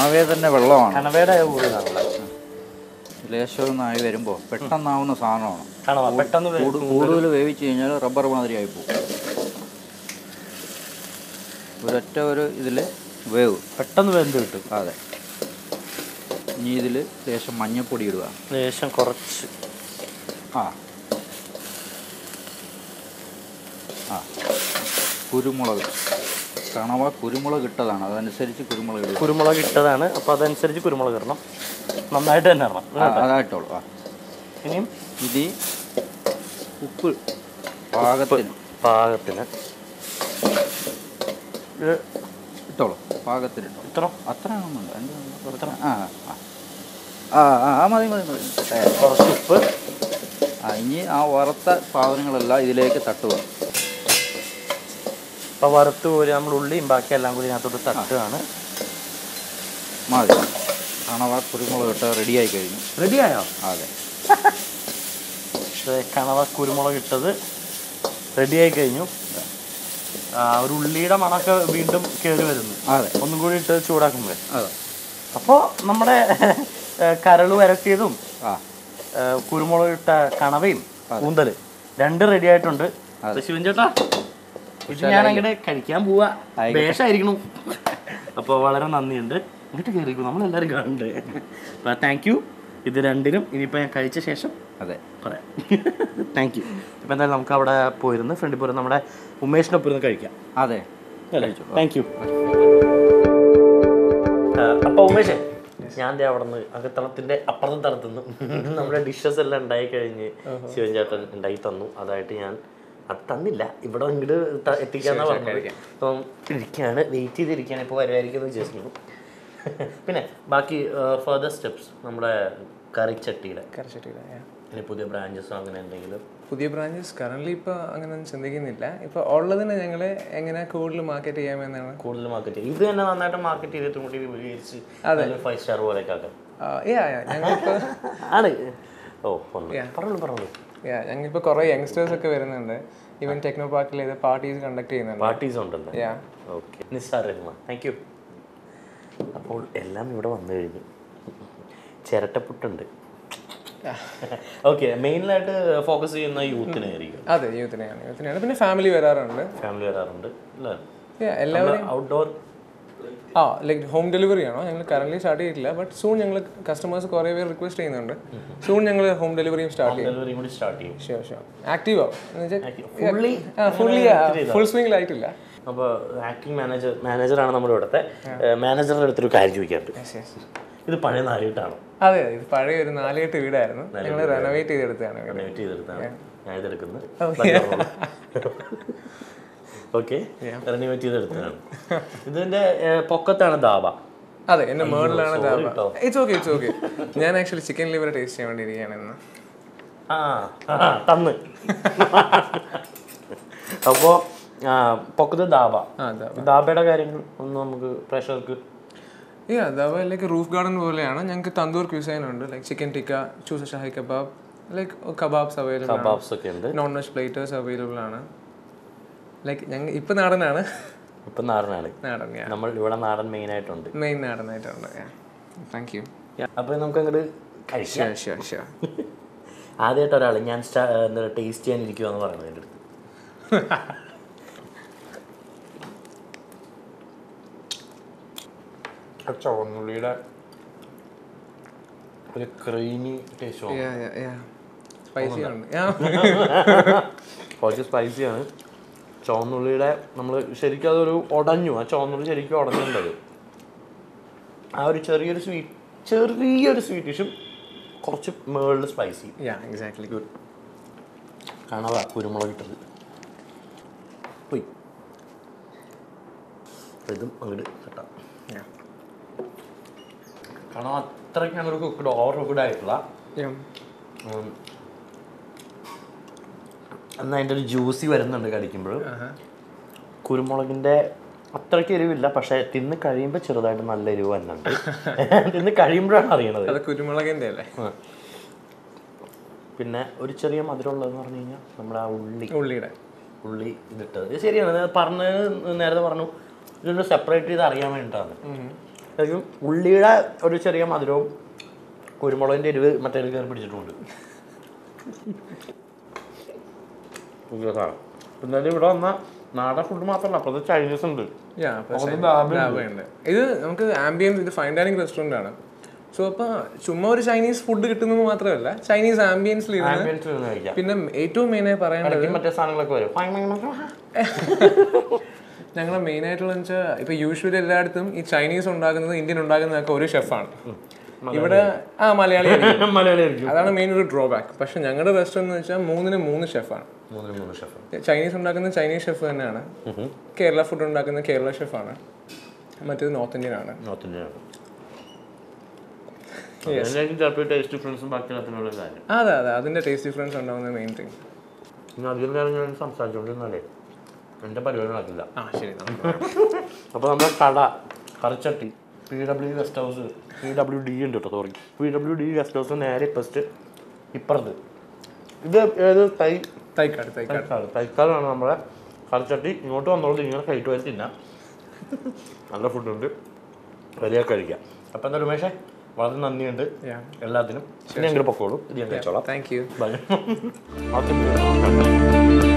കണവേ തന്നെ വെള്ളമാണ് കണവയുടെ കൂടുതലാണല്ലോ ലേശം ഒന്നായി വരുമ്പോൾ പെട്ടെന്നാവുന്ന സാധനമാണ് കണവ പെട്ടെന്ന് വേ- കൂടു- കൂടുതൽ വേവിച്ച് കഴിഞ്ഞാൽ റബ്ബർ മാതിരിയായി പോകും ഒരൊറ്റ ഒരു ഇതിൽ വേവ് പെട്ടെന്ന് വെന്ത് കിട്ടും അതെ ഇനി ഇതിൽ ലേശം മഞ്ഞപ്പൊടി ഇടുക ലേശം കുറച്ച് ആ ആ കുരുമുളക് കണവ കുരുമുളക് ഇട്ടതാണ് അതനുസരിച്ച് കുരുമുളക് ഇടുക കുരുമുളക് ഇട്ടതാണ് അപ്പോൾ അതനുസരിച്ച് കുരുമുളക് ഇടണം നന്നായിട്ട് തന്നെ ഇടണം ആ, അതായിട്ടോളൂ ആ ഇനിയും ഇത് ഉപ്പ് പാകത്തിന് പാകത്തിന് ഇത് ഇട്ടോളൂ പാകത്തിന് ഇട്ടോ ഇത്ര അത്ര ഒന്നുമില്ല എൻ്റെ കുറച്ച് ആ ആ ആ ആ ആ മതി മതി മതി ഏ, കുറച്ച് ഉപ്പ് ആ ഇനി ആ വറുത്ത സാധനങ്ങളെല്ലാം ഇതിലേക്ക് തട്ടുക അപ്പോൾ വറുത്ത് കോരി നമ്മൾ ഉള്ളിയും ബാക്കി എല്ലാം കൂടി ഇതിനകത്തോട്ട് തട്ടുകയാണ് മതി കണവ കുരുമുളക് ഇട്ട് റെഡിയായി കഴിഞ്ഞു റെഡിയായോ അതെ ഇത് കണവ കുരുമുളക് ഇട്ടത് റെഡിയായി കഴിഞ്ഞു ആ, ഒരു ഉള്ളിയുടെ മണമൊക്കെ വീണ്ടും കയറി വരുന്നു അതെ ഒന്നും കൂടി ഇട്ട് ചൂടാക്കുമ്പോൾ അതെ അപ്പോൾ നമ്മുടെ കരൾ വരട്ടിയതും ആ ഏ, കുരുമുളക് ഇട്ട കണവയും കൂന്തല് രണ്ട് റെഡി ആയിട്ടുണ്ട് ശിവൻ ചേട്ടാ ഇത് ഞാൻ അങ്ങനെ കഴിക്കാൻ പോവാ വേഷമായിരിക്കണം അപ്പോൾ വളരെ നന്ദിയുണ്ട് ഇങ്ങോട്ട് കയറിക്കും നമ്മളെല്ലാവരും കാണുന്നുണ്ട് അപ്പോൾ താങ്ക് യു ഇത് രണ്ടിനും ഇനിയിപ്പോൾ ഞാൻ കഴിച്ച ശേഷം അതെ പറയാം താങ്ക് യു ഇപ്പം എന്തായാലും നമുക്ക് അവിടെ പോയിരുന്ന് ഫ്രണ്ടിൽ പോയിരുന്ന് നമ്മുടെ ഉമേഷിനൊപ്പം ഇരുന്ന് കഴിക്കാം അതെ അല്ലേ താങ്ക് യു അപ്പോൾ ഉമേഷേ ഞാൻ ദേ അവിടെ നിന്ന് അകത്തളത്തിൻ്റെ അപ്പുറത്തെ തളത്തുനിന്ന് നമ്മുടെ ഡിഷസ് എല്ലാം ഉണ്ടായി കഴിഞ്ഞ് ശിവൻ ചേട്ടൻ ഉണ്ടായി തന്നു അതായിട്ട് ഞാൻ അത് തന്നില്ല ഇവിടെ ഇങ്ങോട്ട് ത- എത്തിക്കാന്നാ പറഞ്ഞത് അപ്പം ഇരിക്കുകയാണ് വെയിറ്റ് ചെയ്തിരിക്കുകയാണ് ഇപ്പോൾ വരുമായിരിക്കും എന്ന് വിചാരിക്കുന്നു പിന്നെ ബാക്കി ഫർദർ സ്റ്റെപ്സ് നമ്മുടെ കറിച്ചട്ടിയുടെ കരച്ചിട്ടില്ല ഇനി പുതിയ ബ്രാഞ്ചസോ അങ്ങനെ എന്തെങ്കിലും പുതിയ ബ്രാഞ്ചസ് കറന്റ് ഇപ്പോൾ അങ്ങനെ ഒന്നും ചിന്തിക്കുന്നില്ല ഇപ്പോൾ ഉള്ളതിനെ ഞങ്ങൾ എങ്ങനെ കൂടുതൽ മാർക്കറ്റ് ചെയ്യാമെന്നാണ് കൂടുതൽ മാർക്കറ്റ് ചെയ്യും ഇത് തന്നെ നന്നായിട്ട് മാർക്കറ്റ് ചെയ്തിട്ടും കൂടി വിപുലീകരിച്ച് ഫൈവ് സ്റ്റാർ പോലെയൊക്കെ ആക്കാം ഞങ്ങളിപ്പോൾ ആണ് ഓ ഒന്ന് പറഞ്ഞോളൂ പറഞ്ഞോളൂ ഞങ്ങളിപ്പോൾ കുറേ യങ്സ്റ്റേഴ്സ് ഒക്കെ വരുന്നുണ്ട് ഈവൻ ടെക്നോ പാർക്കിൽ ഇത് പാർട്ടീസ് കണ്ടക്ട് ചെയ്യുന്നുണ്ട് പാർട്ടീസ് ഉണ്ടല്ലോ yeah okay Nissar Rahman thank you അപ്പോൾ എല്ലാം ഇവിടെ വന്നു കഴിഞ്ഞു ചിരട്ടപ്പുട്ടുണ്ട് ഓക്കെ മെയിനായിട്ട് ഫോക്കസ് ചെയ്യുന്ന യൂത്തിനായിരിക്കും അതെ യൂത്തിനെയാണ് യൂത്തിനെയാണ് പിന്നെ ഫാമിലി വരാറുണ്ട് ഫാമിലി വരാറുണ്ട് അല്ലേ Yeah, എല്ലാവരും ഔട്ട്ഡോർ ആ ലൈക്ക് ഹോം ഡെലിവറി ആണോ ഞങ്ങൾ കറന്റ് സ്റ്റാർട്ട് ചെയ്തിട്ടില്ല ബട്ട് സൂൺ ഞങ്ങൾ കസ്റ്റമേഴ്സ് കുറേ പേര് റിക്വസ്റ്റ് ചെയ്യുന്നുണ്ട് സൂൺ ഞങ്ങൾ ഹോം ഡെലിവറിയും സ്റ്റാർട്ട് ചെയ്യും ഡെലിവറിയും കൂടി സ്റ്റാർട്ട് ചെയ്യും ഷുവർ ഷുവർ ആക്റ്റീവ് ആവും എന്ന് ഫുള്ളി വെച്ചാൽ ഫുള്ളി ഫുൾ സ്വിംഗിലായിട്ടില്ല അപ്പോൾ ആക്ടിങ് മാനേജർ മാനേജറാണ് നമ്മുടെ ഇവിടുത്തെ മാനേജറുടെ അടുത്തൊരു കാര്യം ചോദിക്കാറുണ്ട് ഇത് പഴയ നാലിട്ടാണോ അതെ ഇത് പഴയ ഒരു നാലുകെട്ട് വീടായിരുന്നു ഞങ്ങൾ റെനോവേറ്റ് ചെയ്തെടുത്തതാണ് വീട് റെനോവേറ്റ് ചെയ്തെടുത്താണ് ഞാൻ ഇതെടുക്കുന്നത് ഓക്കെ റെനോവേറ്റ് ചെയ്തെടുത്തതാണ് ഇതിന്റെ ഏർ, പൊക്കത്താണ് ദാബ അതെ എന്റെ മേളിലാണ് sorry കേട്ടോ. ഇറ്റ്സ് ഓക്കെ ഇറ്റ്സ് ഓക്കെ ഞാൻ ആക്ച്വലി ചിക്കൻ ലിവർ ടേസ്റ്റ് ചെയ്യാൻ വേണ്ടി ഇരിക്കുകയാണ് ഇന്ന് ആ ആ, തന്ന് അപ്പോൾ പൊക്കത്ത് ദാബ ആ അതാ ദാബയുടെ കാര്യങ്ങൾ ഒന്ന് നമുക്ക് പ്രേക്ഷകർക്ക് ഈ അതാവ് ലൈക്ക് റൂഫ് ഗാർഡൻ പോലെയാണ് ഞങ്ങൾക്ക് തന്തൂർ ക്യൂസൈൻ ഉണ്ട് like chicken tikka chooza shahi kebab like kebabs available ആണ് കബാബ്സ് ഒക്കെ ഉണ്ട് നോൺ വെജ് പ്ലേറ്റേഴ്സ് അവൈലബിൾ ആണ് ലൈക്ക് ഞങ്ങൾ ഇപ്പം നാടനാണ് ഇപ്പം നാടനാണ് നാടൻ നമ്മൾ ഇവിടെ നാടൻ മെയിൻ ആയിട്ടുണ്ട് മെയിൻ നാടനായിട്ടുണ്ട് താങ്ക് യു അപ്പോൾ നമുക്ക് അങ്ങോട്ട് കഴിക്കാം ഷുവർ ഷുവർ ആദ്യമായിട്ട് ഒരാൾ ഞാൻ സ്റ്റാ എന്താ ടേസ്റ്റ് ചെയ്യാൻ ഇരിക്കുക എന്ന് പറയുന്നത് എൻ്റെ അടുത്ത് ചുവന്നുള്ളിയുടെ ഒരു ക്രീമി ടേസ്റ്റ് സ്പൈസി ആണ് കുറച്ച് സ്പൈസിയാണ് ചുവന്നുള്ളിയുടെ നമ്മൾ ശരിക്കും അതൊരു ഉടഞ്ഞു ആ ചുവന്നുള്ളി ശരിക്കും ഉടഞ്ഞിട്ടുണ്ടത് ആ ഒരു ചെറിയൊരു സ്വീറ്റ് ചെറിയൊരു സ്വീറ്റിഷും കുറച്ച് മേളിൽ സ്പൈസി യാ എക്സാക്ട്ലി ഗുഡ് കണവ കുരുമുളക് ഇട്ടത് പോയി ഇതും അങ്ങോട്ട് കെട്ടാം കണവ അത്രയ്ക്ക് അങ്ങോട്ട് കുക്കഡ് ഓവർ കുക്കഡ് ആയിട്ടുള്ള ഉം, എന്നാൽ അതിൻ്റെ ഒരു ജ്യൂസി വരുന്നുണ്ട് കടിക്കുമ്പോൾ കുരുമുളകിൻ്റെ അത്രയ്ക്ക് എരിവില്ല പക്ഷേ തിന്ന് കഴിയുമ്പോൾ ചെറുതായിട്ട് നല്ല എരിവ് വരുന്നുണ്ട് തിന്ന് കഴിയുമ്പോഴാണ് അറിയണത് അത് കുരുമുളകിന്റെ അല്ലേ ആ. പിന്നെ ഒരു ചെറിയ മധുരമുള്ളതെന്ന് പറഞ്ഞു കഴിഞ്ഞാൽ നമ്മുടെ ആ ഉള്ളി ഉള്ളിയുടെ ഉള്ളി ഇതിട്ടത് ഇത് ശരിയാണ് ഇത് പറഞ്ഞത് നേരത്തെ പറഞ്ഞു ഇതൊന്ന് സെപ്പറേറ്റ് ചെയ്ത് അറിയാൻ വേണ്ടിയിട്ടാണ് ശരിക്കും ഉള്ളിയുടെ ഒരു ചെറിയ മധുരവും കുരുമുളകിൻ്റെ എരിവ് മറ്റേ കയറി പിടിച്ചിട്ടുണ്ട് എന്നാലും ഇവിടെ വന്ന നാടൻ ഫുഡ് മാത്രമല്ല അപ്പുറത്ത് ചൈനീസ് ഉണ്ട് Yeah, അപ്പൊ അവിടെ സൈ- ധാബയുണ്ട്. ധാബയുണ്ട്. ഇത് നമുക്ക് ആംബിയൻസ് ഇത് ഫൈൻ ഡൈനിങ് റെസ്റ്റോറൻ്റ് ആണ് സോ അപ്പൊ ചുമ്മാ ഒരു ചൈനീസ് ഫുഡ് കിട്ടുന്നത് മാത്രമല്ല ചൈനീസ് ആംബിയൻസിൽ ഇരുന്ന് ആംബിയൻസിൽ നിന്ന് കഴിക്കാം പിന്നെ ഏറ്റവും മെയിനായി പറയേണ്ടത് ഇടയ്ക്ക് മറ്റേ സാധനങ്ങളൊക്കെ വരും ഫൈൻ ഫൈൻ ഫൈൻ ഫൈൻ. ഞങ്ങളെ മെയിൻ ആയിട്ടുള്ള വെച്ചാൽ ഇപ്പൊ യൂഷ്വലി എല്ലായിടത്തും ഈ ചൈനീസ് ഉണ്ടാക്കുന്നത് ഇന്ത്യൻ ഉണ്ടാക്കുന്നതൊക്കെ ഒരു ഷെഫാണ് ഇവിടെ ആ മലയാളി ആയിരിക്കും. മലയാളി ആയിരിക്കും അതാണ് മെയിൻ ഒരു ഡ്രോബാക്ക് പക്ഷെ ഞങ്ങളുടെ റെസ്റ്റോറൻറ്റ് എന്ന് വെച്ചാൽ മൂന്നിന് മൂന്ന് ഷെഫാണ് മൂന്നിന് മൂന്ന് ഷെഫ് ചൈനീസ് ഉണ്ടാക്കുന്ന ചൈനീസ് ഷെഫ് തന്നെയാണ് കേരള ഫുഡ് ഉണ്ടാക്കുന്ന കേരള ഷെഫാണ് മറ്റേത് നോർത്ത് ഇന്ത്യൻ ആണ് നോർത്ത് ഇന്ത്യൻ ചിലപ്പോൾ ടേസ്റ്റ് ഡിഫറൻസും ബാക്കി എല്ലാത്തിനുള്ള കാര്യം അതെ അതെ അതിന്റെ ടേസ്റ്റ് ഡിഫറൻസ് ഉണ്ടാവുന്ന മെയിൻ തിങ് ഇനി അധികം നേരം ഞാൻ സംസാരിച്ചുകൊണ്ടിരുന്നാലേ എൻ്റെ പരിപാടി നടക്കില്ല ആ ശരി അപ്പോൾ നമ്മുടെ കട Karichatti P W guest house P W D ഉണ്ട് കേട്ടോ sorry P W D guest house നേരെ ഫസ്റ്റ് ഇപ്പുറത്ത് ഇത് ഏത് തൈ തൈക്കാട് തൈക്കാട് തൈക്കാട് തൈക്കാടാണ് നമ്മുടെ കറിച്ചട്ടി ഇങ്ങോട്ട് വന്നോളൂ ഇങ്ങനെ കയറ്റ് വരെ തിന്നാം നല്ല ഫുഡുണ്ട് വലിയ കഴിക്കാം അപ്പം എന്താ രമേശേ വളരെ നന്ദിയുണ്ട് Yeah. എല്ലാത്തിനും പിന്നെ എങ്ങനെ പൊക്കോളൂ ഇത് ഞാൻ കഴിച്ചോളാം താങ്ക് യു Bye. Okay.